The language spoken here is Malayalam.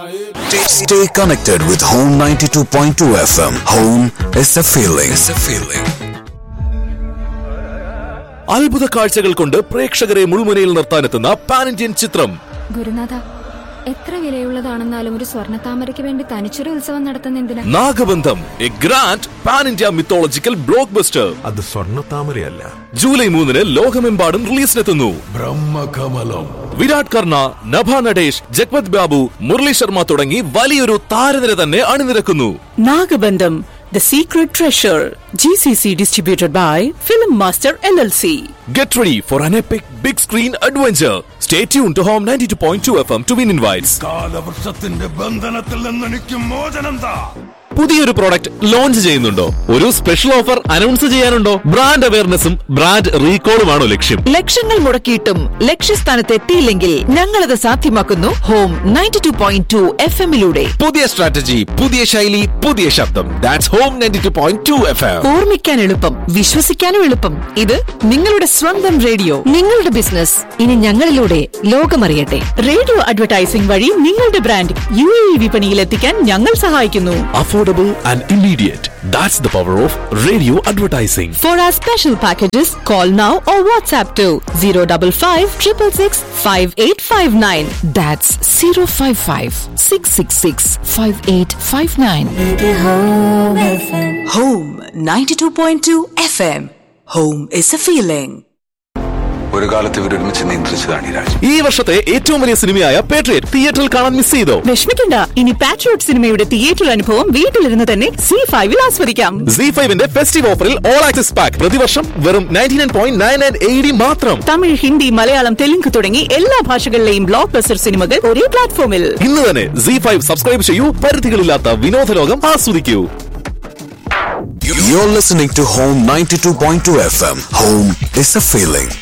Stay, stay connected with Home 92.2 FM. Home is a feeling. Is a feeling. അത്ഭുത കാഴ്ചകൾ കൊണ്ട് പ്രേക്ഷകരെ മുൾമുനയിൽ നിർത്താനെത്തുന്ന പാൻ ഇന്ത്യൻ ചിത്രം ഗുരുനാഥ എത്ര വിലയുള്ളതാണെന്നാലും ഒരു സ്വർണ്ണ താമരയ്ക്ക് വേണ്ടി തനിച്ചൊരു ഉത്സവം നടത്തുന്ന എന്തിനാ Nagabandham a grand pan India mythological blockbuster അത് സ്വർണ്ണ താമരയല്ല ജൂലൈ മൂന്നിന് ലോകമെമ്പാടും റിലീസിനെത്തുന്നു ബ്രഹ്മകമലം വിരാട് കർണ നഭ നടേഷ് ജഗ്പത് ബാബു മുരളി ശർമ്മ തുടങ്ങി വലിയൊരു താരനിര തന്നെ അണിനിരക്കുന്നു Nagabandham, The Secret Treasure. GCC distributed by Film Master LLC. Get ready for an epic big screen adventure. Stay tuned to Home 92.2 FM to win invites. കാലവൃക്ഷത്തിന്റെ ബന്ധനത്തിൽ നിന്ന് എനിക്ക് മോചനം താ പുതിയൊരു പ്രോഡക്റ്റ് ലോഞ്ച് ചെയ്യുന്നുണ്ടോ ഒരു സ്പെഷ്യൽ ഓഫർ അനൗൺസ് ചെയ്യാനുണ്ടോ ബ്രാൻഡ് അവയർനെസ്സും ബ്രാൻഡ് റീകോളുമാണോ ലക്ഷ്യം ലക്ഷങ്ങൾ മുടക്കിയിട്ടും ലക്ഷ്യസ്ഥാനത്ത് എത്തിയില്ലെങ്കിൽ ഞങ്ങളത് സാധ്യമാക്കുന്നു home ninety two point two F എമ്മിലൂടെ പുതിയ സ്ട്രാറ്റജി പുതിയ ശൈലി പുതിയ ശബ്ദം that's home ninety two point two F M ഓർമ്മിക്കാൻ എളുപ്പം വിശ്വസിക്കാനും എളുപ്പം ഇത് നിങ്ങളുടെ സ്വന്തം റേഡിയോ നിങ്ങളുടെ ബിസിനസ് ഇനി ഞങ്ങളിലൂടെ ലോകമറിയട്ടെ റേഡിയോ അഡ്വർടൈസിംഗ് വഴി നിങ്ങളുടെ ബ്രാൻഡ് യു എ ഇ വിപണിയിൽ എത്തിക്കാൻ ഞങ്ങൾ സഹായിക്കുന്നു affordable and immediate that's the power of radio advertising For our special packages, call now or WhatsApp to 055 666 5859. That's zero five five six six six five eight five nine Home 92.2 FM. Home is a feeling. ഒരു കാലത്ത് ഇവരൊരുമിച്ച് നിയന്ത്രിച്ചതാണ് ഈ രാജ്യം ഈ വർഷത്തെ ഏറ്റവും വലിയ സിനിമയായ പേട്രിയറ്റ് തിയേറ്ററിൽ കാണാൻ മിസ് ചെയ്തോ വിഷമിക്കണ്ട ഇനി പാട്രിയോട്ട് സിനിമയുടെ തിയേറ്റർ അനുഭവം വീട്ടിലിരുന്ന് തന്നെ സി ഫൈവിൽ ആസ്വദിക്കാം സി ഫൈവിന്റെ ഫെസ്റ്റീവ് ഓഫറിൽ ഓൾ ആക്സസ് പാക്ക് പ്രതിവർഷം വെറും ninety nine point nine nine eighty മാത്രം തമിഴ് ഹിന്ദി മലയാളം തെലുങ്ക് തുടങ്ങി എല്ലാ ഭാഷകളിലെയും ബ്ലോക്ക് ബസ്റ്റർ സിനിമകൾ ഒരേ പ്ലാറ്റ്ഫോമിൽ ഇന്ന് തന്നെ സി ഫൈവ് സബ്സ്ക്രൈബ് ചെയ്യൂ പരിധികളില്ലാത്ത വിനോദലോകം ആസ്വദിക്കൂ You're listening to Home 92.2 FM. Home is a feeling.